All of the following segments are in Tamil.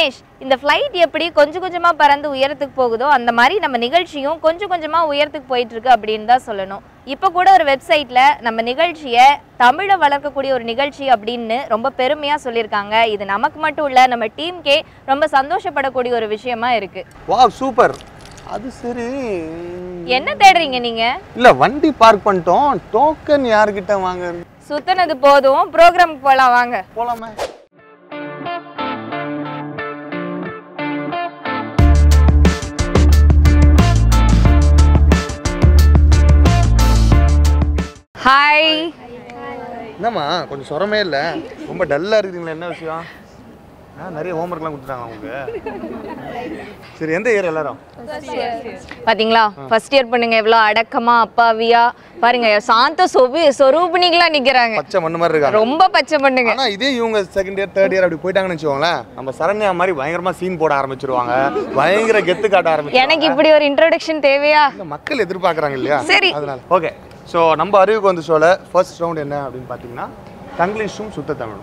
தினேஷ் இந்த ஃப்ளைட் எப்படி கொஞ்சம் கொஞ்சமா பறந்து உயரத்துக்கு போகுதோ அந்த மாதிரி நம்ம நிகழ்ச்சியும் கொஞ்சம் கொஞ்சமா உயரத்துக்கு போயிட்டு இருக்கு அப்படின்னு தான் சொல்லணும் இப்போ கூட ஒரு வெப்சைட்ல நம்ம நிகழ்ச்சியை தமிழை வளர்க்கக்கூடிய ஒரு நிகழ்ச்சி அப்படின்னு ரொம்ப பெருமையா சொல்லியிருக்காங்க இது நமக்கு மட்டும் இல்ல நம்ம டீம்கே ரொம்ப சந்தோஷப்படக்கூடிய ஒரு விஷயமா இருக்கு வாவ் சூப்பர் அது சரி என்ன தேடுறீங்க நீங்க இல்ல வண்டி பார்க் பண்ணிட்டோம் டோக்கன் யார்கிட்ட வாங்க சுத்தினது போதும் ப்ரோக்ராமுக்கு போலாம் வாங்க போலாமே ஹாய் என்னம்மா கொஞ்சம் சொரமே இல்லை ரொம்ப டல்லாக இருக்குதுங்களா என்ன விஷயம் ஆ நிறைய ஹோம்ஒர்க்லாம் கொடுத்துட்டாங்க அவங்க சரி எந்த இயர் எல்லாரும் பாத்தீங்களா ஃபர்ஸ்ட் இயர் பண்ணுங்க எவ்வளவு அடக்கமா அப்பாவியா பாருங்க சாந்த சொபி சொரூபினிகளா நிக்கிறாங்க பச்சை மண்ணு மாதிரி இருக்காங்க ரொம்ப பச்சை பண்ணுங்க ஆனா இதே இவங்க செகண்ட் இயர் தேர்ட் இயர் அப்படி போயிட்டாங்கன்னு வச்சுக்கோங்களேன் நம்ம சரண்யா மாதிரி பயங்கரமா சீன் போட ஆரம்பிச்சிருவாங்க பயங்கர கெத்து காட்ட ஆரம்பிச்சு எனக்கு இப்படி ஒரு இன்ட்ரோடக்ஷன் தேவையா மக்கள் எதிர்பார்க்கறாங்க இல்லையா சரி. அதனால ஓகே ஸோ நம்ம அறிவுக்கு வந்து ஷோல ஃபர்ஸ்ட் ரவுண்ட் என்ன அப்படின்னு பார்த்தீங்கன்னா தங்கிலீஷும் சுத்த தமிழும்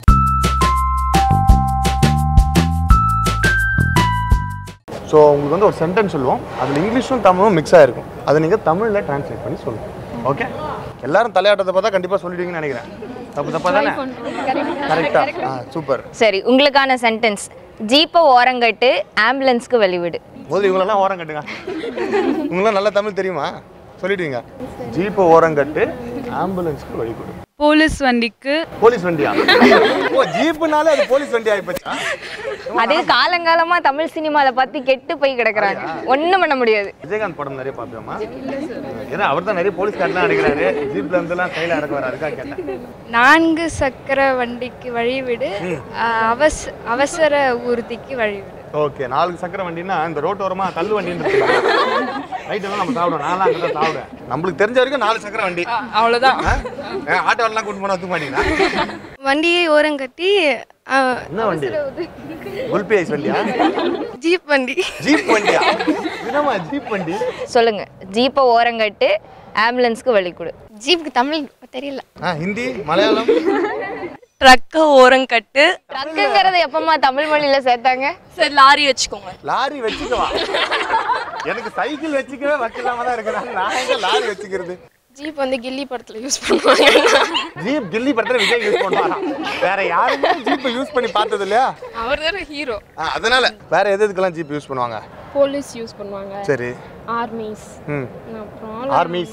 ஸோ உங்களுக்கு வந்து ஒரு சென்டென்ஸ் சொல்லுவோம் அதில் இங்கிலீஷும் தமிழும் மிக்ஸ் ஆகிருக்கும் அதை நீங்கள் தமிழில் ட்ரான்ஸ்லேட் பண்ணி சொல்லுங்கள் ஓகே எல்லாரும் தலையாட்டத்தை பார்த்தா கண்டிப்பாக சொல்லிடுவீங்கன்னு நினைக்கிறேன் தப்பு தப்பா தானே கரெக்டாக ஆ சூப்பர் சரி உங்களுக்கான சென்டென்ஸ் ஜீப்பை ஓரங்கட்டு ஆம்புலன்ஸ்க்கு வழிவிடு முதல்ல இவங்களெல்லாம் ஓரம் கட்டுங்க உங்களாம் நல்லா தமிழ் தெரியுமா சொல்லிடுவீங்க ஜீப்பை ஓரம் கட்டு ஆம்புலன்ஸ்க்கு வழி கொடு போலீஸ் வண்டிக்கு போலீஸ் வண்டியா ஓ ஜீப்புனாலே அது போலீஸ் வண்டி ஆயிப்போச்சா அது காலங்காலமா தமிழ் சினிமால பார்த்து கெட்டு போய் கிடக்குறாங்க ஒண்ணும் பண்ண முடியாது விஜயகாந்த் படம் நிறைய பார்ப்போமா ஏன்னா அவர் தான் நிறைய போலீஸ் கார்டெலாம் அடிக்கிறாரு ஜீப்ல இருந்தெல்லாம் கையில் அடக்க வர அதுக்காக கேட்டேன் நான்கு சக்கர வண்டிக்கு வழிவிடு அவச அவசர ஊர்திக்கு வழிவிடு ஓகே நாலு சக்கர வண்டின்னா இந்த ரோட்டோரமா தள்ளு வண்டின்னு ரைட்டெல்லாம் நம்ம சாப்பிடுவோம் நான்லாம் அங்கே தான் சாப்பிடுவேன் நம்மளுக்கு தெரிஞ்ச வரைக்கும் நாலு சக்கர வண்டி அவ்வளோதான் ஆட்டோலாம் கூட்டு போனா தூக்க மாட்டீங்களா வண்டியை ஓரங்கட்டி ஆ, என்ன வண்டி குல்பி ஐஸ் வண்டியா ஜீப் வண்டி ஜீப் வண்டியா என்னம்மா ஜீப் வண்டி சொல்லுங்க ஜீப்பை ஓரங்கட்டு ஆம்புலன்ஸ்க்கு வழி கொடு ஜீப்புக்கு தமிழ் தெரியல ஆ ஹிந்தி மலையாளம் ட்ரக்கை ஓரங்கட்டு ட்ரக்குங்கிறத எப்பமா தமிழ் மொழியில சேர்த்தாங்க சரி லாரி வச்சுக்கோங்க லாரி வச்சுக்கவா எனக்கு சைக்கிள் வச்சுக்கவே வச்சில்லாம தான் இருக்கிறாங்க நான் எங்க லாரி வச்சுக்கிறது ஜீப் வந்து கில்லி படத்துல யூஸ் பண்ணுவாங்க ஜீப் கில்லி படத்துல விஜய் யூஸ் பண்ணுவாராம் வேற யாருமே ஜீப் யூஸ் பண்ணி பார்த்தது இல்லையா அவர் தானே ஹீரோ ஆ, அதனால வேற எது எதுக்கெல்லாம் ஜீப் யூஸ் பண்ணுவாங்க போலீஸ் யூஸ் பண்ணுவாங்க சரி ஆர்மிஸ் ம் அப்புறம் ஆர்மிஸ்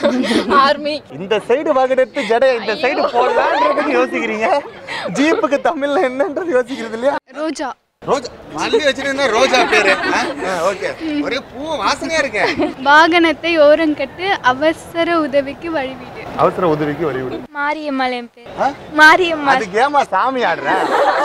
ஆர்மி இந்த சைடு வகடெடுத்து ஜடை இந்த சைடு போடலான்றதுக்கு யோசிக்கிறீங்க ஜீப்புக்கு தமிழ்ல என்னன்றது யோசிக்கிறது இல்லையா ரோஜா ரோஜா மல்லி வச்சிருந்தா ரோஜா பேரு ஓகே ஒரே பூ வாசனையா இருக்கேன் வாகனத்தை ஓரங்கட்டு அவசர உதவிக்கு வழிவிடு அவசர உதவிக்கு வழிவிடு மாரியம்மாள் என் பேர் ஆ? மாரியம்மாள் அதுக்கு ஏமா சாமி ஆடுற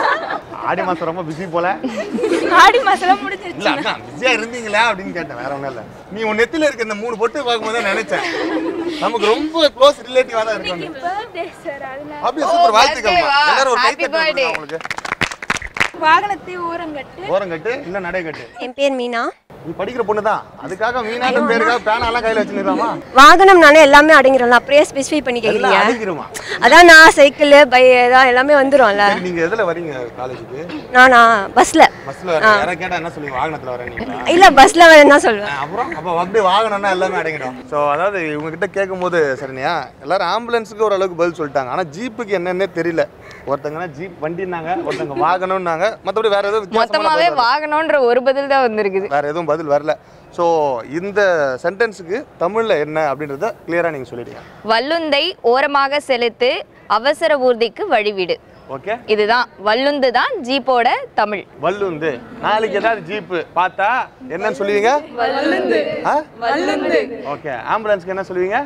ஆடி மாசம் ரொம்ப பிஸி போல ஆடி மாசம் முடிஞ்சிருச்சு இல்ல அதான் பிஸியா இருந்தீங்களா அப்படின்னு கேட்டேன் வேற ஒண்ணும் இல்ல நீ உன் நெத்தில இருக்க இந்த மூணு பொட்டு பார்க்கும்போது தான் நினைச்சேன் நமக்கு ரொம்ப க்ளோஸ் ரிலேட்டிவா தான் இருக்கும் பர்த்டே சார் அதனால அப்படியே சூப்பர் வாழ்த்துக்கள் birthday வா? எல்லாரும் ஒரு கை Happy தட்டு birthday. கொடுங்க உங்களுக்கு வாகனத்தை ஓரங்கட்டு ஓரம் கட்டு இல்ல நடை கட்டு என் பேர் மீனா நீ படிக்கிற பொண்ணு தான் அதுக்காக மீனாட்ட பேருக்காக பேனாலாம் கையில வச்சுருக்காமா வாகனம்னாலே எல்லாமே அடங்கிடும் அப்படியே ஸ்பெசிஃபை பண்ணி எல்லாம் கேட்குறீங்க அடங்கிருமா அதான் நான் சைக்கிள் பை தான் எல்லாமே வந்துடும்ல சரி நீங்க எதுல வரீங்க காலேஜுக்கு நானா பஸ்ல பஸ்ல வரீங்க யாராவது கேட்டா என்ன சொல்லுவீங்க வாகனத்துல வரேன் இல்ல பஸ்ல வரேன் தான் சொல்லுவேன் அப்புறம் அப்போ அப்படி வாகனம்னா எல்லாமே அடங்கிடும் ஸோ அதாவது இவங்க கிட்ட கேட்கும்போது சரினியா எல்லாரும் ஆம்புலன்ஸுக்கு ஓரளவுக்கு பதில் சொல்லிட்டாங்க ஆனால் ஜீப்புக்கு என்னன்னே தெரியல ஒருத்தங்கன்னா ஜீப் வண்டினாங்க ஒருத்தங்க வாகனம்னாங்க மற்றபடி வேற எதுவும் வித்தியாசமான மொத்தமாவே பதில் வரல. வாகனம்ன்ற ஒரு பதில் தான் வந்திருக்குது வேற எதுவும் பதில் வரல ஸோ இந்த சென்டென்ஸுக்கு தமிழ்ல என்ன அப்படின்றத கிளியரா நீங்க சொல்லிடுங்க வல்லுந்தை ஓரமாக செலுத்து அவசர ஊர்திக்கு வழிவிடு ஓகே இதுதான் வல்லுந்து தான் ஜீப்போட தமிழ் வல்லுந்து நாளைக்கு ஏதாவது ஜீப்பு பார்த்தா என்னன்னு சொல்லுவீங்க வல்லுந்து ஓகே ஆம்புலன்ஸ்க்கு என்ன சொல்லுவீங்க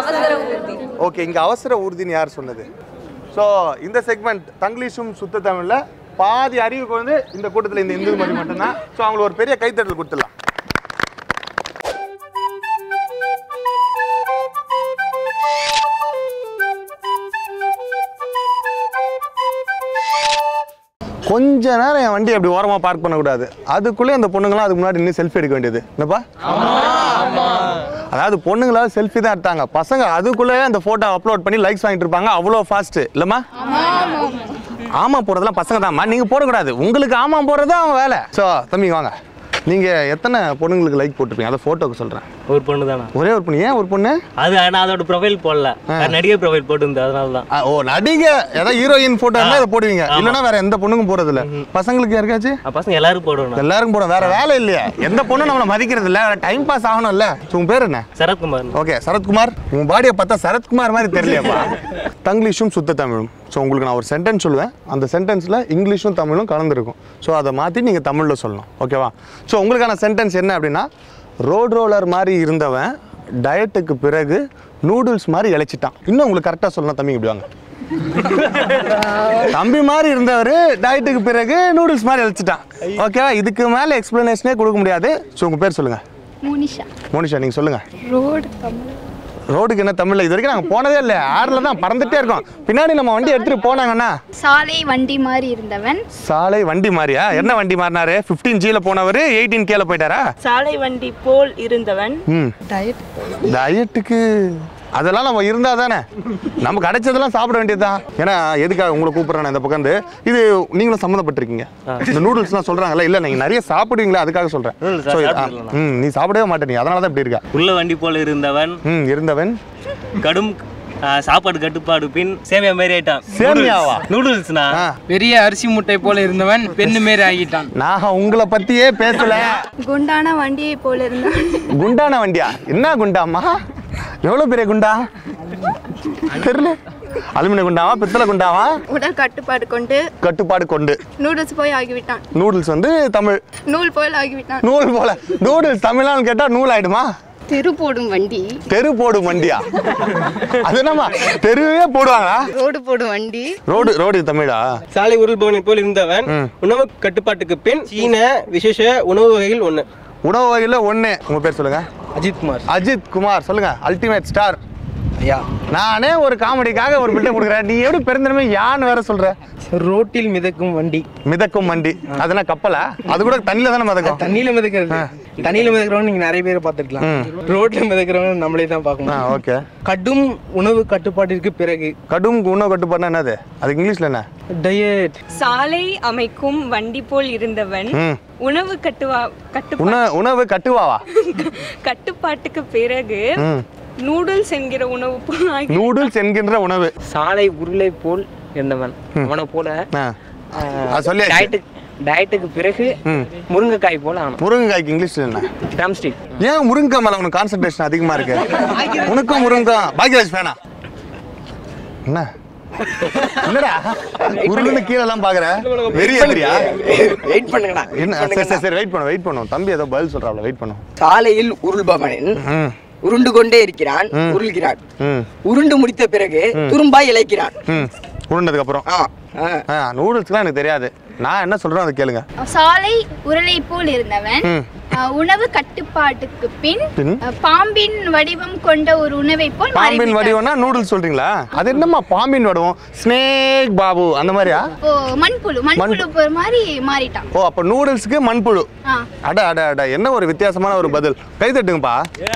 ஓகே இங்க அவசர ஊர்தின்னு யார் சொன்னது ஸோ இந்த செக்மெண்ட் தங்கிலீஷும் சுத்த தமிழ்ல பாதி அறிவுக்கு வந்து இந்த கூட்டத்தில் இந்த இந்து மொழி மட்டும்தான் ஸோ அவங்களுக்கு ஒரு பெரிய கைத்தட்டல் கொடுத்துடலாம் கொஞ்ச நேரம் என் வண்டி அப்படி ஓரமா பார்க் பண்ணக்கூடாது அதுக்குள்ளே அந்த பொண்ணுங்களாம் அதுக்கு முன்னாடி நின்று செல்ஃபி எடுக்க வேண்டியது என்னப்பா அதாவது பொண்ணுங்களாவது செல்ஃபி தான் எடுத்தாங்க பசங்க அதுக்குள்ளே அந்த ஃபோட்டோ அப்லோட் பண்ணி லைக்ஸ் வாங்கிட்டு இருப்பாங்க அவ்வளோ ஃபாஸ்ட்டு இல்லைம்மா ஆமா போடுறதெல்லாம் பசங்க தான்மா நீங்க போடக்கூடாது உங்களுக்கு ஆமா போடுறது தான் அவன் வேலை ஸோ தம்பி வாங்க நீங்க எத்தனை பொண்ணுங்களுக்கு லைக் போட்டிருப்பீங்க அதை போட்டோக்கு சொல்றேன் ஒரு பொண்ணு தானா ஒரே ஒரு பொண்ணு ஏன் ஒரு பொண்ணு அது நான் அதோட ப்ரொஃபைல் போடல நான் நடிகர் ப்ரொஃபைல் போட்டிருந்தேன் அதனால தான் ஆ, ஓ நடிகை ஏதாவது ஹீரோயின் போட்டோ இருந்தா அதை போடுவீங்க இல்லைன்னா வேற எந்த பொண்ணுக்கும் போறது இல்ல பசங்களுக்கு யாருக்காச்சும் பசங்க எல்லாரும் போடணும் எல்லாரும் போட வேற வேலை இல்லையா எந்த பொண்ணும் நம்மள மதிக்கிறது இல்ல டைம் பாஸ் ஆகணும்ல So, உன் பேர் என்ன சரத்குமார் ஓகே சரத்குமார் உன் பாடியை பார்த்தா சரத்குமார் மாதிரி தெரியலையாப்பா தங்கிலீஷும் சுத்த தமிழும் ஸோ உங்களுக்கு நான் ஒரு சென்டென்ஸ் சொல்லுவேன் அந்த சென்டென்ஸில் இங்கிலீஷும் தமிழும் கலந்துருக்கும் ஸோ அதை மாற்றி நீங்கள் தமிழில் சொல்லணும் ஓகேவா ஸோ உங்களுக்கான சென்டென்ஸ் என்ன அப்படின்னா ரோட் ரோலர் மாதிரி இருந்தவன் டயட்டுக்கு பிறகு நூடுல்ஸ் மாதிரி இழைச்சிட்டான் இன்னும் உங்களுக்கு கரெக்டாக சொல்லணும் தம்பி இப்படி வாங்க தம்பி மாதிரி இருந்தவர் டயட்டுக்கு பிறகு நூடுல்ஸ் மாதிரி இழைச்சிட்டான் ஓகேவா இதுக்கு மேலே எக்ஸ்பிளனேஷனே கொடுக்க முடியாது ஸோ உங்கள் பேர் சொல்லுங்கள் மோனிஷா மோனிஷா நீங்கள் சொல்லுங்கள் ரோடு தமிழ் ரோடுக்கு என்ன தமிழ்ல இது வரைக்கும் நாங்கள் போனதே இல்லை ஏர்ல தான் பறந்துட்டே இருக்கோம் பின்னாடி நம்ம வண்டி எடுத்துட்டு போனாங்கன்னா சாலை வண்டி மாதிரி இருந்தவன் சாலை வண்டி மாதிரியா என்ன வண்டி மாறினாரு ஃபிஃப்டீன் ஜியில் போனவர் எயிட்டீன் கேல போயிட்டாரா சாலை வண்டி போல் இருந்தவன் ம் டயட்டுக்கு அதெல்லாம் நம்ம இருந்தா தானே நம்ம கிடைச்சதெல்லாம் சாப்பிட வேண்டியதுதான் ஏன்னா எதுக்காக உங்களை கூப்பிட்றேன் இந்த பக்கம் இருந்து இது நீங்களும் சம்மந்தப்பட்டிருக்கீங்க இந்த நூடுல்ஸ்லாம் சொல்றாங்கல்ல இல்ல நீங்க நிறைய சாப்பிடுவீங்களா அதுக்காக சொல்றேன் Noodles So, நான் ஆ, சாப்பிட்டதில்ல ம் நீ சாப்பிடவே மாட்டே நீ அதனால தான் இப்படி இருக்க உள்ள வண்டி போல இருந்தவன் ம் இருந்தவன் கடும் ஆ, சாப்பாடு கட்டுப்பாடு பின் சேமியா மாதிரி ஆயிட்டான் சேமியாவா? நூடுல்ஸ்னா ஆ பெரிய அரிசி முட்டை போல இருந்தவன் பெண்ணு மாரி ஆகிட்டான் நான் உங்களை பத்தியே பேசல குண்டான வண்டியை போல இருந்தவன் குண்டான வண்டியா என்ன குண்டாம்மா எவ்வளவு பெரிய குண்டா தெரியல அலுமினிய குண்டாவா பித்தளை குண்டாவா உடல் கட்டுப்பாடு கொண்டு கட்டுப்பாடு கொண்டு நூடுல்ஸ் போய் ஆகிவிட்டான் நூடுல்ஸ் வந்து தமிழ் நூல் போல் ஆகிவிட்டான் நூல் போல நூடுல்ஸ் தமிழான்னு கேட்டா நூல் ஆயிடுமா தெரு போடும் வண்டி தெரு போடும் வண்டியா அது என்னம்மா தெருவே போடுவாங்களா ரோடு போடும் வண்டி ரோடு ரோடு தமிழா சாலை உருள்பவனை போல் இருந்தவன் உணவு கட்டுப்பாட்டுக்கு பின் சீன விசேஷ உணவு வகையில் ஒன்று உணவு வகையில் ஒன்று உங்க பேர் சொல்லுங்க அஜித் குமார் அஜித் குமார் சொல்லுங்க அல்டிமேட் ஸ்டார் ஐயா நானே ஒரு காமெடிக்காக ஒரு பில்டப் கொடுக்குறேன் நீ எப்படி பெருந்தனமே யான்னு வேற சொல்ற ரோட்டில் மிதக்கும் வண்டி மிதக்கும் வண்டி அதுனா கப்பலா அது கூட தண்ணியில தானே மிதக்கும் தண்ணியில மிதக்கிறது தண்ணியில மிதக்கிறவங்க நீங்க நிறைய பேரை பார்த்துருக்கலாம் ரோட்ல மிதக்கிறவங்க நம்மளே தான் ஆ பார்க்கணும் ஓகே கடும் உணவு கட்டுப்பாட்டிற்கு பிறகு கடும் உணவு கட்டுப்பாடுனா என்னது அதுக்கு இங்கிலீஷ்ல என்ன டயட் சாலை அமைக்கும் வண்டி போல் இருந்தவன் ம் உணவு கட்டுவா கட்டு உண உணவு கட்டுவாவா கட்டுப்பாட்டுக்கு பிறகு ம் நூடுல்ஸ் என்கிற உணவு போல் ஆகி நூடுல்ஸ் என்கின்ற உணவு சாலை உருளை போல் இருந்தவன் அவனை போல ஆ அது சொல்லியாச்சு டயட்டுக்கு டயட்டுக்கு பிறகு ம் முருங்கைக்காய் போல ஆனோம் முருங்கைக்காய்க்கு இங்கிலீஷ்ல என்ன ட்ரம்ஸ்டிக் ஏன் முருங்கை மேல உனக்கு கான்சென்ட்ரேஷன் அதிகமா இருக்கு உனக்கும் முருங்கை பாக்கியராஜ் ஃபேனா என்ன என்னடா உருன்னு கீழே எல்லாம் பாக்குற வெறிய வெறியா வெயிட் பண்ணுங்கடா என்ன சரி சரி சரி வெயிட் பண்ணு வெயிட் பண்ணும் தம்பி ஏதோ பதில் சொல்றாப்ல வெயிட் பண்ணும் சாலையில் உருள்பவனின் ம் உருண்டு கொண்டே இருக்கிறான் உருள்கிறான் ம் உருண்டு முடித்த பிறகு துரும்பாய் இழைக்கிறான் ம் உருண்டதுக்கு அப்புறம் ஆ, ஆ. ஆ நூடுல்ஸ்லாம் எனக்கு தெரியாது நான் என்ன சொல்றேன் அதை கேளுங்க சாலை உருளை போல் இருந்தவன் ம் அஹ், உணவு கட்டுப்பாட்டுக்கு பின் பின்? அஹ், பாம்பின் வடிவம் கொண்ட ஒரு உணவை போல் பாம்பின் மாறிவிட்டான். வடிவம்னா நூடுல்ஸ் சொல்றீங்களா அது என்னம்மா பாம்பின் வடிவம் ஸ்னேக் பாபு அந்த மாதிரியா ஓ மண்புழு மண்புழு போற மாதிரி மாறிட்டான் ஓ அப்போ நூடுல்ஸ்க்கு மண்புழு ஆ அட அட அட என்ன ஒரு வித்தியாசமான ஒரு பதில் கை தட்டுங்கப்பா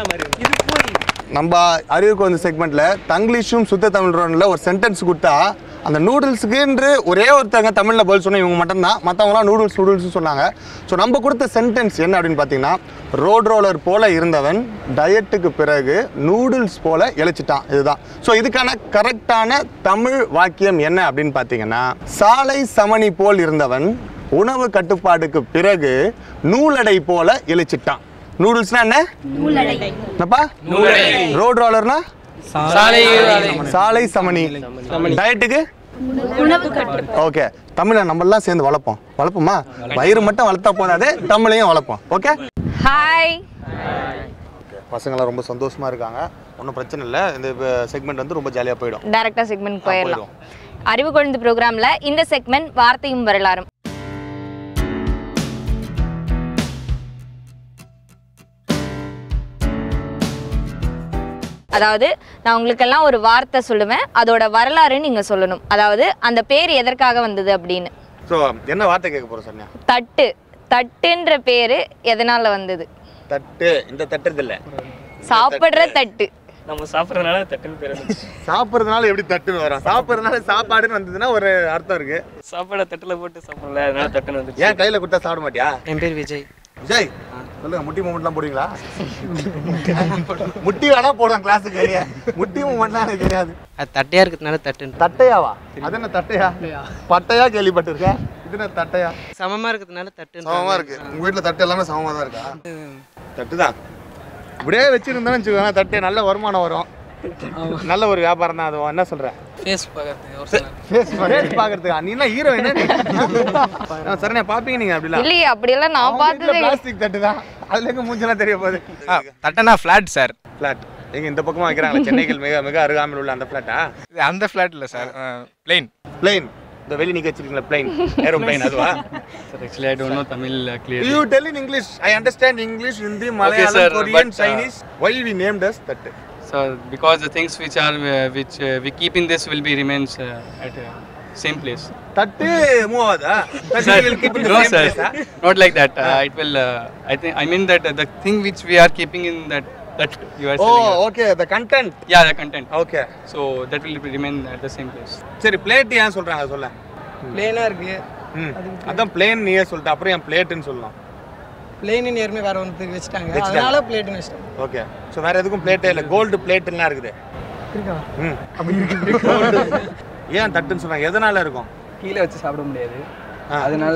நம்ம அறிவுக்கு வந்து செக்மெண்ட்ல தங்கிலீஷும் சுத்த தமிழ் ரோனில் ஒரு சென்டென்ஸ் கொடுத்தா அந்த நூடுல்ஸுக்குன்று ஒரே ஒருத்தங்க தமிழில் பதில் சொன்ன இவங்க மட்டும்தான் மற்றவங்களாம் நூடுல்ஸ் நூடுல்ஸ் சொன்னாங்க ஸோ நம்ம கொடுத்த சென்டென்ஸ் என்ன அப்படின்னு பார்த்தீங்கன்னா ரோட் ரோலர் போல இருந்தவன் டயட்டுக்கு பிறகு நூடுல்ஸ் போல இழைச்சிட்டான் இதுதான் ஸோ இதுக்கான கரெக்டான தமிழ் வாக்கியம் என்ன அப்படின்னு பார்த்தீங்கன்னா சாலை சமணி போல் இருந்தவன் உணவு கட்டுப்பாடுக்கு பிறகு நூலடை போல இழைச்சிட்டான் நூடுல்ஸ்னா என்ன நூலடை என்னப்பா ரோட் ரோலர்னா சாலை சாலை சமணி டயட்டுக்கு உணவு கட்டு ஓகே தமிழை நம்மளாம் சேர்ந்து வளர்ப்போம் வளர்ப்போமா வயிறு மட்டும் வளர்த்தா போதாது தமிழையும் வளர்ப்போம் ஓகே ஹாய் பசங்களாம் ரொம்ப சந்தோஷமா இருக்காங்க ஒன்றும் பிரச்சனை இல்லை இந்த செக்மெண்ட் வந்து ரொம்ப ஜாலியாக போயிடும் டைரக்டா செக்மெண்ட் போயிடலாம் அறிவு கொழுந்து ப்ரோக்ராம்ல இந்த செக்மெண்ட் வார்த்தையும் வரலாறும் அதாவது நான் உங்களுக்கெல்லாம் ஒரு வார்த்தை சொல்லுவேன் அதோட வரலாறு நீங்க சொல்லணும் அதாவது அந்த பேர் எதற்காக வந்தது அப்படின்னு ஸோ என்ன வார்த்தை கேட்க போகிறோம் சன்யா தட்டு தட்டுன்ற பேரு எதனால வந்தது தட்டு இந்த தட்டு இல்லை சாப்பிடுற தட்டு நம்ம சாப்பிட்றதுனால தட்டுன்னு பேர் வந்துச்சு சாப்பிட்றதுனால எப்படி தட்டுன்னு வரும் சாப்பிட்றதுனால சாப்பாடுன்னு வந்ததுன்னா ஒரு அர்த்தம் இருக்கு சாப்பாடை தட்டில் போட்டு சாப்பிடல அதனால தட்டுன்னு வந்துச்சு ஏன் கையில கொடுத்தா சாப்பிட மாட்டியா என் பேர் விஜய் விஜய் சொல்லுங்க முட்டி மூமெண்ட்லாம் போடுவீங்களா முட்டி வேணா போடுவேன் கிளாஸுக்கு வெளியே முட்டி மூமெண்ட்லாம் எனக்கு தெரியாது அது தட்டையாக இருக்கிறதுனால தட்டுன்னு தட்டையாவா அது என்ன தட்டையா பட்டையா கேள்விப்பட்டிருக்கேன் இது என்ன தட்டையா சமமாக இருக்கிறதுனால தட்டுன்னு சமமா இருக்கு உங்க வீட்ல தட்டு எல்லாமே சமமா தான் இருக்கா தட்டு தான் இப்படியே வச்சிருந்தோம்னு வச்சுக்கோங்க தட்டு நல்ல வருமானம் வரும் நல்ல ஒரு வியாபாரம் தான் அது என்ன சொல்ற ஃபேஸ் பார்க்கறதுக்கு ஒரு சில ஃபேஸ் பாக்குறதுக்கு நீ என்ன ஹீரோ என்ன சரணே பாப்பீங்க நீங்க அப்படிலாம் இல்லையே அப்படியெல்லாம் நான் பார்த்ததே இல்லை. பிளாஸ்டிக் தட்டு தான் அதுல எங்க மூஞ்செல்லாம் தெரிய போகுது தட்டனா ஃப்ளாட் சார் ஃபிளாட் எங்க இந்த பக்கமா வைக்கிறாங்களா சென்னைக்கு மிக மிக அருகாமையில் உள்ள அந்த ஃபிளாட்டா அந்த ஃப்ளாட் இல்லை சார் பிளெயின் பிளேன் இந்த வெளி நீங்க வச்சிருக்கீங்களா பிளேன் ஏரோ பிளேன் அதுவா sir actually I don't know Tamil clear you tell in English I understand English Hindi sir, Malayalam Korean but, uh, Chinese why we named as thattu So because the things which are uh, which uh, we keep in this will be remains uh, at uh, same place. தட்டு மூவ் ஆகுதா Sir, தட்டு will keep in the no same sir, place, ah? not like that. Uh, it will. Uh, I think I mean that uh, the thing which we are keeping in that that you are selling. Oh okay the content Yeah, the content. Okay So that will remain at the same place. சரி பிளேட் ஏன் சொல்றாங்க சொல்ல பிளேனாக இருக்கு ம் அதான் பிளேன் நீயே சொல்லிட்டு அப்புறம் ஏன் பிளேட்னு சொல்லலாம் பிளேன் ஏற்கனவே வேற ஒன்று வச்சுட்டாங்க வச்சுட்டாங்க. அதனால பிளேட்னு வச்சுட்டாங்க ஓகே ஸோ வேற எதுக்கும் பிளேட்டே இல்லை கோல்டு பிளேட்டுலாம் இருக்குது இருக்கா ம் அப்படி இருக்கு ஏன் தட்டுன்னு சொல்றாங்க எதனால இருக்கும் கீழே வச்சு சாப்பிட முடியாது அதனால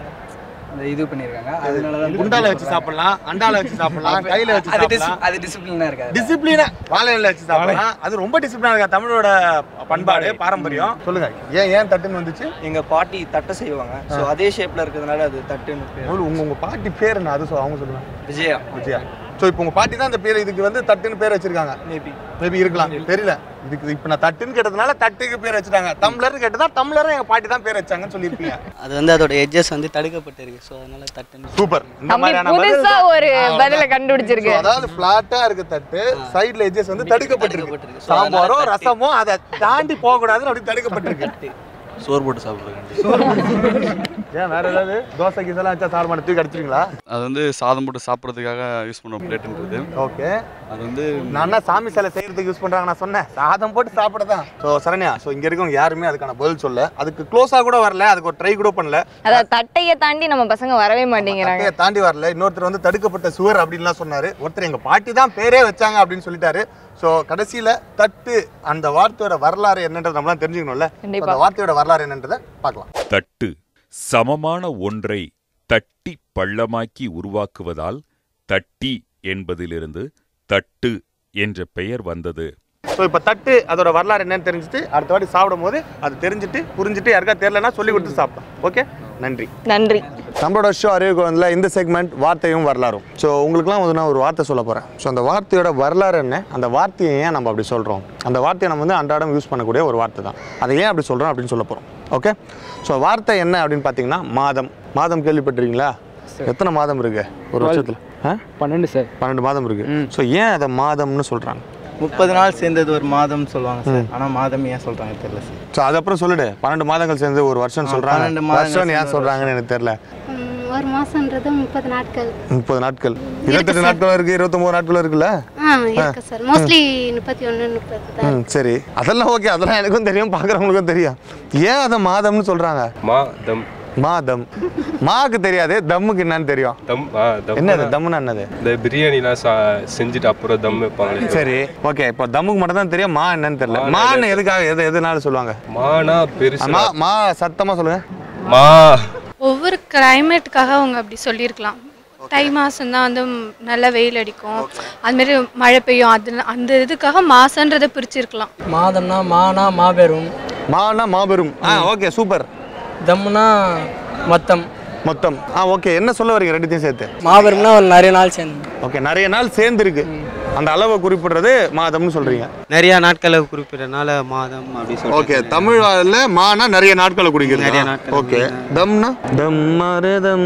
அந்த இது பண்ணியிருக்காங்க அதனால தான் குண்டால வச்சு சாப்பிடலாம் அண்டால வச்சு சாப்பிடலாம் கையில வச்சு அது dis- சாப்பிடலாம் அது டிசிப்ளினா இருக்காது டிசிப்ளினா வாழையில வச்சு சாப்பிடலாம் அது ரொம்ப டிசிப்ளினா இருக்கா தமிழோட பண்பாடு பாரம்பரியம் சொல்லுங்க ஏன் ஏன் தட்டுன்னு வந்துச்சு எங்க பாட்டி தட்டை செய்வாங்க ஸோ அதே ஷேப்ல இருக்கிறதுனால அது தட்டுன்னு பேர் முதல்ல உங்க உங்க பாட்டி பேர் என்ன அது சொல் அவங்க சொல்லுங்க விஜயா விஜயா ஸோ இப்போ உங்க பாட்டி தான் இந்த பேர் இதுக்கு வந்து தட்டுன்னு பேர் வச்சிருக்காங்க மேபி மேபி இருக்கலாம் தெரியல இதுக்கு இப்போ நான் தட்டுன்னு கேட்டதுனால தட்டுக்கு பேர் வச்சிட்டாங்க டம்ளர் கேட்டதா டம்ளரும் எங்க பாட்டி தான் பேர் வச்சாங்கன்னு சொல்லியிருப்பீங்க அது வந்து அதோட எட்ஜஸ் வந்து தடுக்கப்பட்டிருக்கு ஸோ அதனால தட்டுன்னு சூப்பர் இந்த தம்பி மாதிரியான புதுசா பதில் ஒரு தான். பதில கண்டுபிடிச்சிருக்கு So, அதாவது பிளாட்டா இருக்க தட்டு சைடுல எட்ஜஸ் வந்து தடுக்கப்பட்டிருக்கு சாம்பாரோ ரசமோ அதை தாண்டி போக கூடாதுன்னு அப்படி தடுக்கப்பட்டிருக்கு சோறு போட்டு சாப்பிடுறேன் ஏன் வேற ஏதாவது தோசை கீசெல்லாம் வச்சா சார் தூக்கி அடிச்சிருங்களா அது வந்து சாதம் போட்டு சாப்பிட்றதுக்காக யூஸ் பண்ணுவோம் பிளேட்டுன்றது ஓகே அது வந்து நான் என்ன சாமி சிலை செய்யறதுக்கு யூஸ் பண்றாங்க நான் சொன்னேன் சாதம் போட்டு சாப்பிட தான் ஸோ சரண்யா ஸோ இங்க இருக்கவங்க யாருமே அதுக்கான பதில் சொல்ல அதுக்கு க்ளோஸா கூட வரல அதுக்கு ஒரு ட்ரை கூட பண்ணல அதாவது தட்டையை தாண்டி நம்ம பசங்க வரவே மாட்டேங்கிறாங்க தட்டையை தாண்டி வரல இன்னொருத்தர் வந்து தடுக்கப்பட்ட சுவர் அப்படின்லாம் சொன்னாரு ஒருத்தர் எங்க பாட்டி தான் பேரே வச்சாங்க அப்படின்னு சொல்லிட்டாரு ஸோ கடைசியில தட்டு அந்த வார்த்தையோட வரலாறு என்னன்றது நம்மளாம் தெரிஞ்சுக்கணும்ல So, கண்டிப்பா. அந்த வார்த்தையோட வரலாறு என்னன்றதை பார்க்கலாம் தட்டு சமமான ஒன்றை தட்டி பள்ளமாக்கி உருவாக்குவதால் தட்டி என்பதிலிருந்து தட்டு என்ற பெயர் வந்தது ஸோ இப்போ தட்டு அதோட வரலாறு என்னன்னு தெரிஞ்சுட்டு அடுத்த வாட்டி சாப்பிடும் போது அது தெரிஞ்சுட்டு புரிஞ்சுட்டு யாருக்கா தெரியலனா சொல்லி கொடுத்து சாப்பிட்டோம் ஓகே நன்றி நன்றி நம்மளோட ஷோ அறிவுக்கு இந்த செக்மெண்ட் வார்த்தையும் வரலாறும் ஸோ உங்களுக்குலாம் வந்து நான் ஒரு வார்த்தை சொல்ல போகிறேன் ஸோ அந்த வார்த்தையோட வரலாறு என்ன அந்த வார்த்தையை ஏன் நம்ம அப்படி சொல்கிறோம் அந்த வார்த்தையை நம்ம வந்து அன்றாடம் யூஸ் பண்ணக்கூடிய ஒரு வார்த்தை தான் அதை ஏன் அப்படி சொல்கிறோம் அப்படின்னு சொல்ல போகிறோம் ஓகே ஸோ வார்த்தை என்ன அப்படின்னு பார்த்தீங்கன்னா மாதம் மாதம் கேள்விப்பட்டிருக்கீங்களா எத்தனை மாதம் இருக்கு ஒரு வருஷத்தில் பன்னெண்டு சார் பன்னெண்டு மாதம் இருக்கு ஸோ ஏன் அதை மாதம்னு சொல்கிறாங்க முப்பது நாள் சேர்ந்தது ஒரு மாதம் சொல்லுவாங்க சார் ஆனா மாதம் ஏன் சொல்றாங்க தெரியல சார் ஸோ அதுக்கப்புறம் சொல்லிடு பன்னெண்டு மாதங்கள் சேர்ந்து ஒரு வருஷம் ஆ, சொல்கிறாங்க பன்னெண்டு மாதங்கள் வருஷம் ஏன் சேர்ந்து ஒரு சொல்கிறாங்கன்னு எனக்கு தெரியல ஒரு மாசம்ன்றது முப்பது நாட்கள் முப்பது நாட்கள் இருபத்தெட்டு நாட்கள் இருக்கு இருபத்தொம்போது நாட்கள் இருக்குல்ல ஆ இருக்கு சார் மோஸ்ட்லி முப்பத்தி ஒன்று முப்பது தான் ம் சரி அதெல்லாம் ஓகே அதெல்லாம் எனக்கும் தெரியும் பார்க்குறவங்களுக்கும் தெரியும் ஏன் அதை மாதம்னு சொல்கிறாங்க மா தம் மாதம் மாக்கு தெரியாது தம்முக்கு என்னன்னு தெரியும் தம் ஆ தம் என்னது தம்முன்னா என்னது இந்த பிரியாணிலாம் சா செஞ்சுட்டு அப்புறம் தம் வைப்பாங்களே சரி ஓகே இப்போ தம்முக்கு மட்டும் தான் தெரியும் மா என்னன்னு தெரியல மான்னு எதுக்காக எது எதுனால சொல்லுவாங்க மானா பெருசு மா மா சத்தமாக சொல்லுங்க மா ஒவ்வொரு கிளைமேட்டுக்காக அவங்க அப்படி சொல்லியிருக்கலாம் தை மாதம் தான் வந்து ம், நல்ல வெயில் அடிக்கும் அதுமாரி மழை பெய்யும் அது அந்த இதுக்காக மாசன்றதை பிரிச்சிருக்கலாம் மாதம்னா மானா மாபெரும் மானா மாபெரும் ஆ ஓகே சூப்பர் தம்முனா மொத்தம் மொத்தம் ஆ ஓகே என்ன சொல்ல வரீங்க ரெண்டுத்தையும் சேர்த்து மாபெரும்னா ஒரு நிறைய நாள் சேர்ந்து ஓகே நிறைய நாள் சேர்ந்து இருக்கு அந்த அளவை குறிப்பிடுறது மாதம்னு சொல்றீங்க நிறைய நாட்களை குறிப்பிடறனால மாதம் அப்படி சொல்றாங்க ஓகே தமிழ்ல மானா நிறைய நாட்களை குறிக்கிறது நிறைய நாட்கள் ஓகே தம்னா தம்மரதம்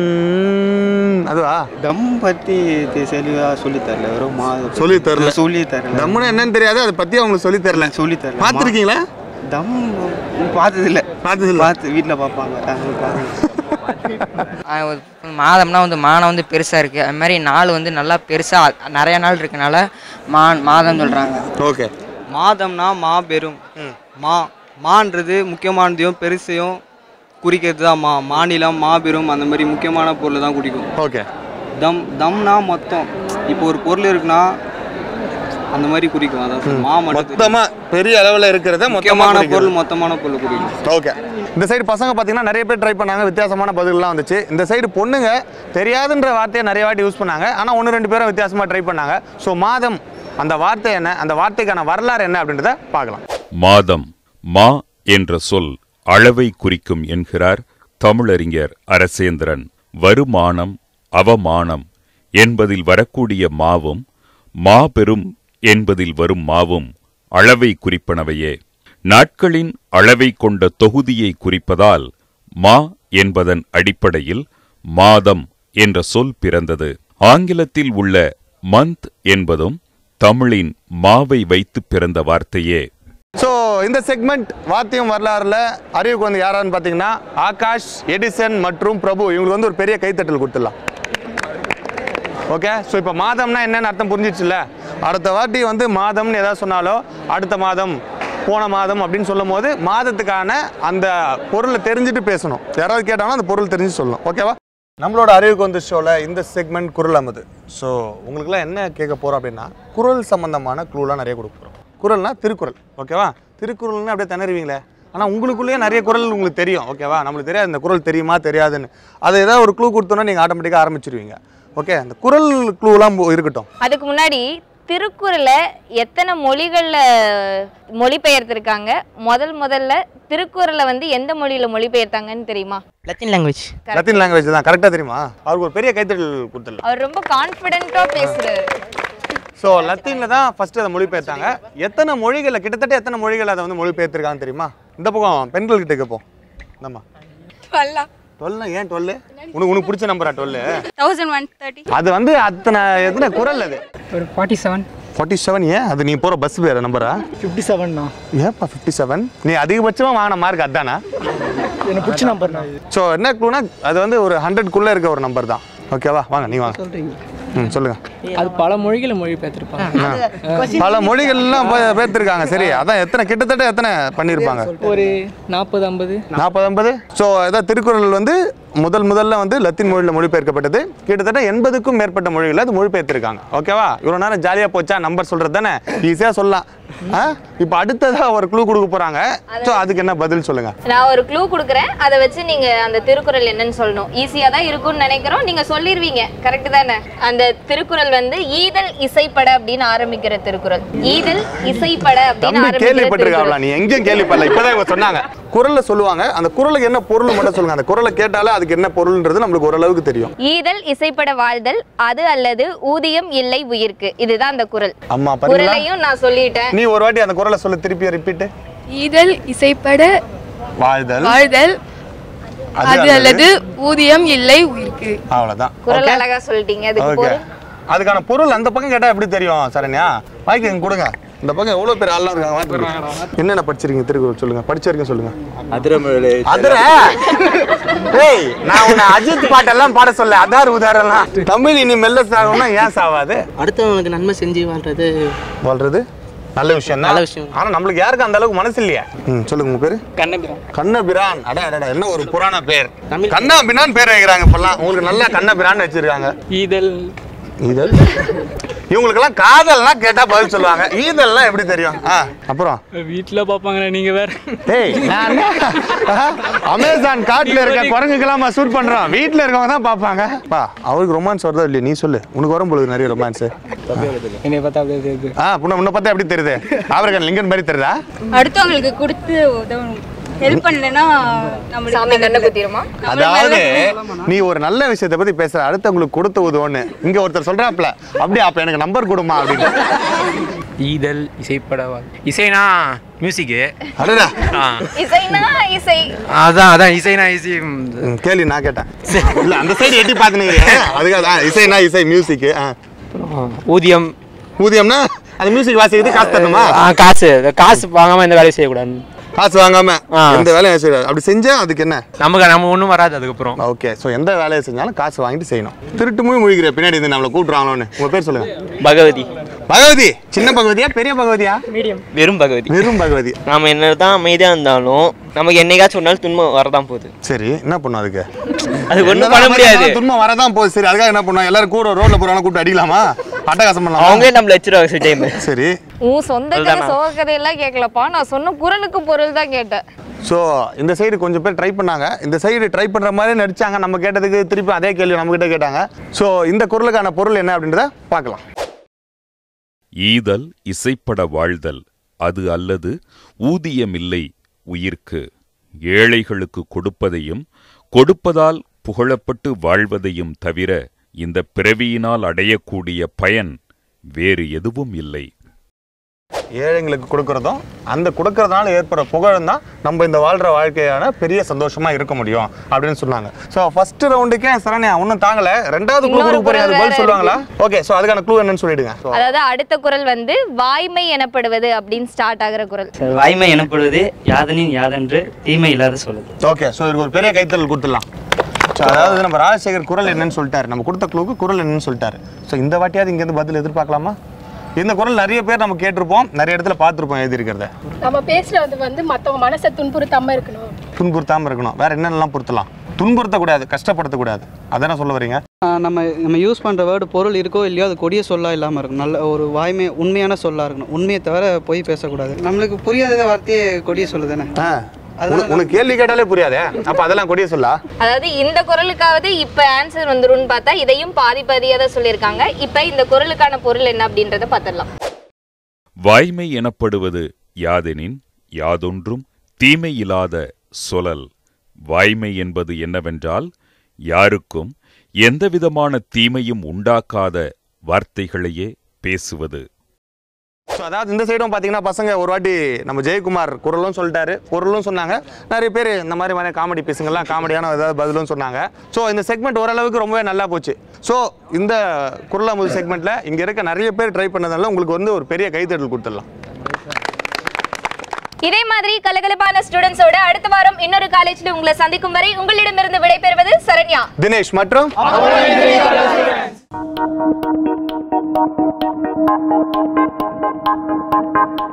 அதுவா தம் பத்தி தெளிவா சொல்லி தரல வெறும் மாதம் சொல்லி தரல சொல்லி தரல தம்முனா என்னன்னு தெரியாது அதை பத்தி அவங்களுக்கு சொல்லி தரல சொல்லி தரல பார்த்துருக்கீங்களா தம் பார்த்தது இல்ல பார்த்தது இல்ல பார்த்து வீட்டில் பார்ப்பாங்க அது பார்த்து ஆஹ் ஒரு மாதம்னா வந்து மானம் வந்து பெருசாக இருக்குது அது மாதிரி நாள் வந்து நல்லா பெருசாக நிறைய நாள் இருக்கனால மா மாதம் சொல்கிறாங்க ஓகே மாதம்னா மாபெரும் மா மான்றது முக்கியமானதையும் பெருசையும் குறிக்கிறது தான் மா மாநிலம் மாபெரும் அந்த மாதிரி முக்கியமான பொருளை தான் குறிக்கும் ஓகே தம் தம்னா மொத்தம் இப்போ ஒரு பொருள் இருக்குன்னா அந்த மாதிரி குறிக்கும் அதான் சொல்றேன். மா மட்டும் மொத்தமா பெரிய அளவுல இருக்கிறத மொத்தமா முக்கியமான குறிக்கிறது. பொருள் மொத்தமான பொருள் குறிக்கும் ஓகே இந்த சைடு பசங்க பார்த்தீங்கன்னா நிறைய பேர் ட்ரை பண்ணாங்க வித்தியாசமான பதில்கள்லாம் வந்துச்சு இந்த சைடு பொண்ணுங்க தெரியாதுன்ற வார்த்தையை நிறைய வாட்டி யூஸ் பண்ணாங்க ஆனால் ஒன்று ரெண்டு பேரும் வித்தியாசமாக ட்ரை பண்ணாங்க ஸோ மாதம் அந்த வார்த்தை என்ன அந்த வார்த்தைக்கான வரலாறு என்ன அப்படின்றத பார்க்கலாம் மாதம் மா என்ற சொல் அளவை குறிக்கும் என்கிறார் தமிழறிஞர் அரசேந்திரன் வருமானம் அவமானம் என்பதில் வரக்கூடிய மாவும் மாபெரும் என்பதில் வரும் மாவும் அளவை குறிப்பனவையே நாட்களின் அளவை கொண்ட தொகுதியை குறிப்பதால் மா என்பதன் அடிப்படையில் மாதம் என்ற சொல் பிறந்தது ஆங்கிலத்தில் உள்ள மந்த் என்பதும் தமிழின் மாவை வைத்து பிறந்த வார்த்தையே ஸோ இந்த செக்மெண்ட் வாத்தியம் வரலாறுல அறிவுக்கு வந்து யாரான்னு பார்த்தீங்கன்னா ஆகாஷ் எடிசன் மற்றும் பிரபு இவங்களுக்கு வந்து ஒரு பெரிய கைத்தட்டல் கொடுத்துடலாம் ஓகே ஸோ இப்போ மாதம்னா என்னன்னு அர்த்தம் புரிஞ்சிச்சுல்ல அடுத்த வாட்டி வந்து மாதம்னு ஏதாவது சொன்னாலோ அடுத்த மாதம் போன மாதம் அப்படின்னு சொல்லும் போது மாதத்துக்கான அந்த பொருளை தெரிஞ்சுட்டு பேசணும் யாராவது கேட்டாலும் அந்த பொருள் தெரிஞ்சு சொல்லணும் ஓகேவா நம்மளோட அறிவுக்கு வந்து ஷோவில் இந்த செக்மெண்ட் குரல் அமுது ஸோ உங்களுக்குலாம் என்ன கேட்க போகிறோம் அப்படின்னா குரல் சம்பந்தமான க்ளூலாம் நிறைய கொடுக்க போகிறோம் குரல்னா திருக்குறள் ஓகேவா திருக்குறள்னு அப்படியே திணறுவீங்களே ஆனால் உங்களுக்குள்ளேயே நிறைய குரல் உங்களுக்கு தெரியும் ஓகேவா நம்மளுக்கு தெரியாது இந்த குரல் தெரியுமா தெரியாதுன்னு அது ஏதாவது ஒரு க்ளூ கொடுத்தோன்னா நீங்கள் ஆட்டோமேட்டிக்காக ஆரம்பிச்சிருவீங்க ஓகே அந்த குரல் க்ளூலாம் இருக்கட்டும் அதுக்கு முன்னாடி திருக்குறளை எத்தனை மொழிகளில் மொழிபெயர்த்திருக்காங்க முதல் முதல்ல திருக்குறளை வந்து எந்த மொழியில் மொழிபெயர்த்தாங்கன்னு தெரியுமா லத்தின் லாங்குவேஜ் லத்தீன் லாங்குவேஜ் தான் கரெக்டாக தெரியுமா அவருக்கு ஒரு பெரிய கைத்தட்டல் கொடுத்துடலாம் அவர் ரொம்ப கான்ஃபிடென்ட்டாக பேசுகிறாரு ஸோ லத்தீனில் தான் ஃபர்ஸ்ட் அதை மொழிபெயர்த்தாங்க எத்தனை மொழிகளில் கிட்டத்தட்ட எத்தனை மொழிகள் அதை வந்து மொழிபெயர்த்திருக்காங்க தெரியுமா இந்த பக்கம் பெண்கள் கிட்ட கேட்போம் நம்ம டுவெல்னா ஏன் டுவெல் உனக்கு உனக்கு பிடிச்ச நம்பரா டுவெல் தௌசண்ட் ஒன் தேர்ட்டி அது வந்து அத்தனை எத்தனை குரல் அது ஒரு ஃபார்ட்டி செவன் ஃபார்ட்டி செவன் ஏன் அது நீ போகிற பஸ் வேறு நம்பரா ஃபிஃப்டி செவன் தான் ஏன்ப்பா ஃபிஃப்டி செவன் நீ அதிகபட்சமாக வாங்கின மார்க் அதானா எனக்கு பிடிச்ச நம்பர் தான் ஸோ என்ன க்ளூனா அது வந்து ஒரு ஹண்ட்ரட்குள்ளே இருக்க ஒரு நம்பர் தான் ஓகேவா வாங்க நீ வாங்க சொல்கிறீங்க ம் சொல்லுங்க அது பல மொழிகளை மொழிபெயர்த்திருப்பாங்க பல மொழிகள்லாம் பே- பேர்த்திருக்காங்க சரி அதான் எத்தனை கிட்டத்தட்ட எத்தனை பண்ணியிருப்பாங்க ஒரு நாற்பது ஐம்பது நாற்பது ஐம்பது ஸோ அதான் திருக்குறள் வந்து முதல் முதல்ல வந்து லத்தீன் மொழியில் மொழிபெயர்க்கப்பட்டது கிட்டத்தட்ட எண்பதுக்கும் மேற்பட்ட மொழிகளில் அது மொழிபெயர்த்திருக்காங்க ஓகேவா இவ்வளோ நேரம் ஜாலியாக போச்சா நம்பர் சொல்கிறது தானே ஈஸியாக சொல்லலாம் ஆ இப்போ அடுத்ததாக ஒரு க்ளூ கொடுக்க போகிறாங்க ஸோ அதுக்கு என்ன பதில் சொல்லுங்க நான் ஒரு க்ளூ கொடுக்குறேன் அதை வச்சு நீங்க அந்த திருக்குறள் என்னன்னு சொல்லணும் ஈஸியா தான் இருக்கும்னு நினைக்கிறோம் நீங்க சொல்லிருவீங்க கரெக்ட் தானே அந்த திருக்குறள் வந்து ஈதல் இசைப்பட அப்படின்னு ஆரம்பிக்கிற திருக்குறள் ஈதல் இசைப்பட அப்படின்னு தம்பி ஆரம்பிக்கிற கேள்விப்பட்டிருக்காங்களா திருக்குறள் நீ எங்கேயும் கேள்விப்படல இப்பதான் இவங்க சொன்னாங்க குரல்ல சொல்லுவாங்க அந்த குரலுக்கு என்ன பொருள் மட்டும் சொல்லுங்க அந்த குரலை கேட்டாலே அதுக்கு என்ன பொருள்ன்றது நம்மளுக்கு ஓரளவுக்கு தெரியும் ஈதல் இசைப்பட வாழ்தல் அது அல்லது ஊதியம் இல்லை உயிர்க்கு இதுதான் அந்த குறள் அம்மா பாத்தீங்களா குறளையும் நான் சொல்லிட்டேன் நீ ஒரு வாட்டி அந்த குரலை சொல்ல திருப்பி ரிப்பீட் ஈதல் இசைப்பட வாழ்தல் வாழ்தல் அது அல்லது ஊதியம் இல்லை உயிர்க்கு அவ்வளவுதான் குறள் அழகா சொல்லிட்டீங்க அதுக்கு ஓகே பொருள் அதுக்கான பொருள் அந்த பக்கம் கேட்டா எப்படி தெரியும் சரண்யா வாய்க்கு இங்க கொடுங்க இந்த பக்கம் எவ்வளவு பேர் ஆள்லாம் இருக்காங்க வாய்க்கு கொடுங்க. என்னென்ன படிச்சிருக்கீங்க திருக்குறள் சொல்லுங்க படிச்ச வரைக்கும் சொல்லுங்க அதிரமழை அதுர ஏய் நான் உன்னை அஜித் பாட்டெல்லாம் பாட சொல்ல அதார் உதாரெல்லாம் தமிழ் இனி மெல்ல சாகும்னா ஏன் சாவாது அடுத்தவங்களுக்கு நன்மை செஞ்சு வாழ்றது வாழ்றது நல்ல விஷயம் நல்ல விஷயம் ஆனா நம்மளுக்கு யாருக்கு அந்த அளவுக்கு மனசு இல்லையா ம் சொல்லுங்க உங்க பேரு கண்ணபிரான் கண்ணபிரான் அட அட அட, என்ன ஒரு புராண பேர் கண்ணபிரான் பேர் வைக்கிறாங்க இப்பெல்லாம் உங்களுக்கு நல்லா கண்ணபிரான் வச்சிருக்காங்க ஈதல் ஈதல் இவங்களுக்கெல்லாம் காதல்லாம் கேட்டா பதில் சொல்லுவாங்க ஈதல்லாம் எப்படி தெரியும் ஆ அப்புறம் வீட்டில் பார்ப்பாங்களே நீங்கள் வேற ஏய் நான் அமேசான் காட்டுல இருக்க குரங்குக்கெல்லாம் ஷூட் பண்றோம் வீட்ல இருக்கவங்க தான் பாப்பாங்க பா அவருக்கு ரொமான்ஸ் வருதா இல்லையா நீ சொல்லு உனக்கு வரும் பொழுது நிறைய ரொமான்ஸ் என்னை பார்த்தா அப்படியே தெரியுது ஆ புண்ண முன்ன பார்த்தா எப்படி தெரியுது ஆவரகன் லிங்கன் மாதிரி தெரியுதா அடுத்தவங்களுக்கு கொடுத்து உதவணும் ஹெல்ப் பண்ணலன்னா நம்மளுக்கு சாமி கண்ணை குத்திருமா அதாவது நீ ஒரு நல்ல விஷயத்தை பத்தி பேசுற அடுத்தவங்களுக்கு கொடுத்து உதவுன்னு இங்க ஒருத்தர் சொல்றாப்ல அப்படியே அப்ப எனக்கு நம்பர் கொடுமா அப்படின்னு ஈதல் இசைப்படவா இசைனா மியூசிக்கு அடடா இசைனா இசை அதான் அதான் இசைனா இசை ம், கேள்வி நான் கேட்டேன் இல்ல அந்த சைடு எட்டி பார்த்துனீங்க அதுக்காக தான் இசைனா இசை மியூசிக் ஊதியம் ஊதியம்னா அந்த மியூசிக் வாசிக்கிறது காசு தரணுமா ஆ, காசு காசு வாங்காம எந்த வேலையும் செய்யக்கூடாது காசு வாங்காம எந்த வேலையும் செய்யாது அப்படி செஞ்சா அதுக்கு என்ன நமக்கு நம்ம ஒன்றும் வராது அதுக்கப்புறம் ஓகே ஸோ எந்த வேலையை செஞ்சாலும் காசு வாங்கிட்டு செய்யணும் திருட்டு மூவி முழிக்கிற பின்னாடி இருந்து நம்மளை கூட்டுறாங்களோன்னு உங்க பேர் சொல்லுங்க பகவதி பகவதி சின்ன பகவதியா பெரிய பகவதியா மீடியம் வெறும் பகவதி வெறும் பகவதி நாம என்னதான் அமைதியா இருந்தாலும் நமக்கு என்னைக்காச்சும் ஒரு நாள் துன்பம் வரதான் போகுது சரி என்ன பண்ணும் அதுக்கு அது ஒண்ணும் என்னதான் பண்ண முடியாது. இருந்தாலும் துன்பம் வரதான் போகுது சரி அதுக்காக என்ன பண்ணுவோம் எல்லாரும் கூட ரோட்ல போறவங்க கூப்பிட்டு அடிக்கலாமா அட்டகாசம் பண்ணலாமா அவங்களே நம்மள வச்சிருவாங்க சில டைம் சரி உன் சொந்த கதை அதுதான் சோக கதையெல்லாம் கேட்கலப்பா நான் சொன்ன குரலுக்கு பொருள் தான் கேட்டேன் ஸோ இந்த சைடு கொஞ்சம் பேர் ட்ரை பண்ணாங்க இந்த சைடு ட்ரை பண்ணுற மாதிரி நடிச்சாங்க நம்ம கேட்டதுக்கு திருப்பி அதே கேள்வி நம்ம கிட்ட கேட்டாங்க ஸோ இந்த குரலுக்கான பொருள் என்ன அப்படின்றத பார்க்கலாம் ஈதல் இசைப்பட வாழ்தல் அது அல்லது ஊதியமில்லை உயிர்க்கு ஏழைகளுக்கு கொடுப்பதையும் கொடுப்பதால் புகழப்பட்டு வாழ்வதையும் தவிர இந்த பிறவியினால் அடையக்கூடிய பயன் வேறு எதுவும் இல்லை ஏழைங்களுக்கு கொடுக்கறதும் அந்த கொடுக்கறதுனால ஏற்படுற புகழும் தான் நம்ம இந்த வாழ்ற வாழ்க்கையான பெரிய சந்தோஷமா இருக்க முடியும் அப்படின்னு சொன்னாங்க ஸோ ஃபர்ஸ்ட் ரவுண்டுக்கே சரண்யா ஒன்றும் தாங்கல ரெண்டாவது க்ளூ இன்னொரு கொடுக்க போறீங்க அது குரல் பதில் வேற சொல்லுவாங்களா ஓகே ஸோ அதுக்கான க்ளூ என்னன்னு சொல்லிடுங்க So, அதாவது அடுத்த குரல் வந்து வாய்மை எனப்படுவது அப்படின்னு ஸ்டார்ட் ஆகுற குரல் வாய்மை எனப்படுவது யாதனின் யாதென்று தீமை இல்லாத சொல்லுது ஓகே ஸோ இதுக்கு ஒரு பெரிய கைத்தறல் கொடுத்துடலாம் ஸோ அதாவது நம்ம ராஜசேகர் குரல் என்னன்னு சொல்லிட்டாரு நம்ம கொடுத்த க்ளூக்கு குரல் என்னன்னு சொல்லிட்டாரு ஸோ இந்த வாட்டியாவது இங்கேருந்து பதில் எதிர்பார்க்கலாமா இந்த குரல் நிறைய பேர் நம்ம கேட்டிருப்போம் நிறைய இடத்துல பார்த்துருப்போம் எழுதியிருக்கிறத நம்ம பேசுறது வந்து மற்றவங்க மனசை துன்புறுத்தாம இருக்கணும் துன்புறுத்தாமல் இருக்கணும் வேற என்னென்னலாம் பொருத்தலாம் துன்புறுத்தக்கூடாது கஷ்டப்படுத்தக்கூடாது அதானே சொல்ல வரீங்க ஆஹ் நம்ம நம்ம யூஸ் பண்ணுற வேர்டு பொருள் இருக்கோ இல்லையோ அது கொடிய சொல்லா இல்லாமல் இருக்கணும் நல்ல ஒரு வாய்மை உண்மையான சொல்லா இருக்கணும் உண்மையை தவிர பொய் பேசக்கூடாது நம்மளுக்கு புரியாத வார்த்தையே கொடிய சொல்லு தானே உனக்கு- உனக்கு கேள்வி கேட்டாலே புரியாதே அப்போ அதெல்லாம் கொடிய சொல்லா அதாவது இந்த குரலுக்காவது இப்ப ஆன்சர் வந்துரும்னு பார்த்தா இதையும் பாதி பாதியா தான் சொல்லியிருக்காங்க இப்ப இந்த குரலுக்கான பொருள் என்ன அப்படின்றத பார்த்துடலாம் வாய்மை எனப்படுவது யாதெனின் யாதொன்றும் தீமையில்லாத சொலல் வாய்மை என்பது என்னவென்றால் யாருக்கும் எந்தவிதமான தீமையும் உண்டாக்காத வார்த்தைகளையே பேசுவது ஸோ அதாவது இந்த சைடும் பார்த்தீங்கன்னா பசங்க ஒரு வாட்டி நம்ம ஜெயக்குமார் குரலும் சொல்லிட்டாரு பொருளும் சொன்னாங்க நிறைய பேர் இந்த மாதிரி மாதிரி காமெடி பேசுங்கலாம் காமெடியான ஏதாவது பதிலும் சொன்னாங்க ஸோ இந்த செக்மெண்ட் ஓரளவுக்கு ரொம்பவே நல்லா போச்சு ஸோ இந்த குரலாமுது செக்மெண்ட்டில் இங்கே இருக்க நிறைய பேர் ட்ரை பண்ணதால உங்களுக்கு வந்து ஒரு பெரிய கைத்தட்டல் கொடுத்துடலாம் இதே மாதிரி கலகலப்பான ஸ்டூடெண்ட்ஸோட அடுத்த வாரம் இன்னொரு காலேஜ்ல உங்களை சந்திக்கும் வரை உங்களிடமிருந்து விடைபெறுவது சரண்யா தினேஷ் மற்றும் Thank you.